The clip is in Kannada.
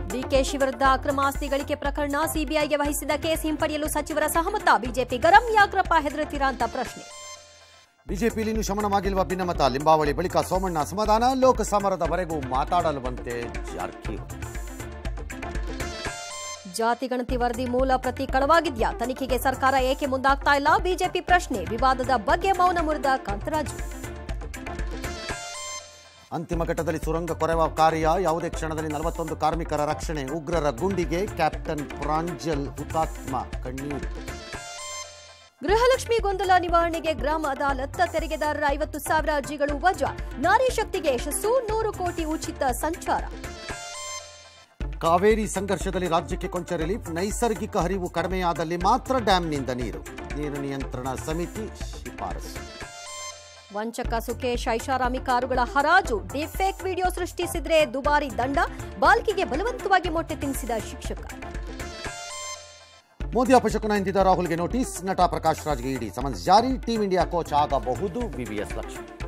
ಡಿಕೆಶಿ ವಿರುದ್ಧ ಅಕ್ರಮ ಆಸ್ತಿ ಗಳಿಕೆ ಪ್ರಕರಣ ಸಿಬಿಐಗೆ ವಹಿಸಿದ ಕೇಸ್ ಹಿಂಪಡೆಯಲು ಸಚಿವರ ಸಹಮತ ಬಿಜೆಪಿ ಗರಂ ಯಾಕ್ರಪ್ಪ ಹೆದರುತ್ತೀರಾ ಅಂತ ಪ್ರಶ್ನೆ ಬಿಜೆಪಿಯಲ್ಲಿ ಇನ್ನೂ ಶಮನವಾಗಿಲ್ವ ಭಿನ್ನಮತ ಲಿಂಬಾವಳಿ ಬಳಿಕ ಸೋಮಣ್ಣ ಅಸಮಾಧಾನ ಲೋಕಸಮರದವರೆಗೂ ಮಾತಾಡಲುವಂತೆ ಜಾರಕಿಹೊಳಿ ಜಾತಿ ಗಣತಿ ವರದಿ ಮೂಲ ಪ್ರತಿ ಕಳವಾಗಿದ್ಯಾ ತನಿಖೆಗೆ ಸರ್ಕಾರ ಏಕೆ ಮುಂದಾಗ್ತಾ ಇಲ್ಲ ಬಿಜೆಪಿ ಪ್ರಶ್ನೆ ವಿವಾದದ ಬಗ್ಗೆ ಮೌನ ಮುರಿದ ಕಾಂತರಾಜು ಅಂತಿಮ ಘಟ್ಟದಲ್ಲಿ ಸುರಂಗ ಕೊರೆವ ಕಾರ್ಯ ಯಾವುದೇ ಕ್ಷಣದಲ್ಲಿ ನಲವತ್ತೊಂದು ಕಾರ್ಮಿಕರ ರಕ್ಷಣೆ ಉಗ್ರರ ಗುಂಡಿಗೆ ಕ್ಯಾಪ್ಟನ್ ಪ್ರಾಂಜಲ್ ಹುತಾತ್ಮ ಕಣ್ಣೀರು ಗೃಹಲಕ್ಷ್ಮಿ ಗೊಂದಲ ನಿವಾರಣೆಗೆ ಗ್ರಾಮ ಅದಾಲತ್ ತೆರಿಗೆದಾರರ ಐವತ್ತು ಸಾವಿರ ಅರ್ಜಿಗಳು ವಜಾ ನಾರಿ ಶಕ್ತಿಗೆ ಯಶಸ್ಸು ನೂರು ಕೋಟಿ ಉಚಿತ ಸಂಚಾರ ಕಾವೇರಿ ಸಂಘರ್ಷದಲ್ಲಿ ರಾಜ್ಯಕ್ಕೆ ಕೊಂಚ ರಿಲೀಫ್ ನೈಸರ್ಗಿಕ ಹರಿವು ಕಡಿಮೆಯಾದಲ್ಲಿ ಮಾತ್ರ ಡ್ಯಾಂನಿಂದ ನೀರು ನೀರು ನಿಯಂತ್ರಣ ಸಮಿತಿ ಶಿಫಾರಸು ವಂಚಕ ಸುಖೇಶ್ ಐಷಾರಾಮಿ ಕಾರುಗಳ ಹರಾಜು ಡಿಫೇಕ್ ವಿಡಿಯೋ ಸೃಷ್ಟಿಸಿದ್ರೆ ದುಬಾರಿ ದಂಡ ಬಾಲ್ಕಿಗೆ ಬಲವಂತವಾಗಿ ಮೊಟ್ಟೆ ತಿನ್ನಿಸಿದ ಶಿಕ್ಷಕ ಮೋದಿ ಅಪಶಕುನ ಹಿಂದಿದ ರಾಹುಲ್ಗೆ ನೋಟಿಸ್ ನಟ ಪ್ರಕಾಶ್ ರಾಜ್ಗೆ ಇಡಿ ಸಮನ್ಸ್ ಜಾರಿ ಟೀಂ ಇಂಡಿಯಾ ಕೋಚ್ ಆಗಬಹುದು ಬಿಬಿಎಸ್ ಲಕ್ಷ್ಮಿ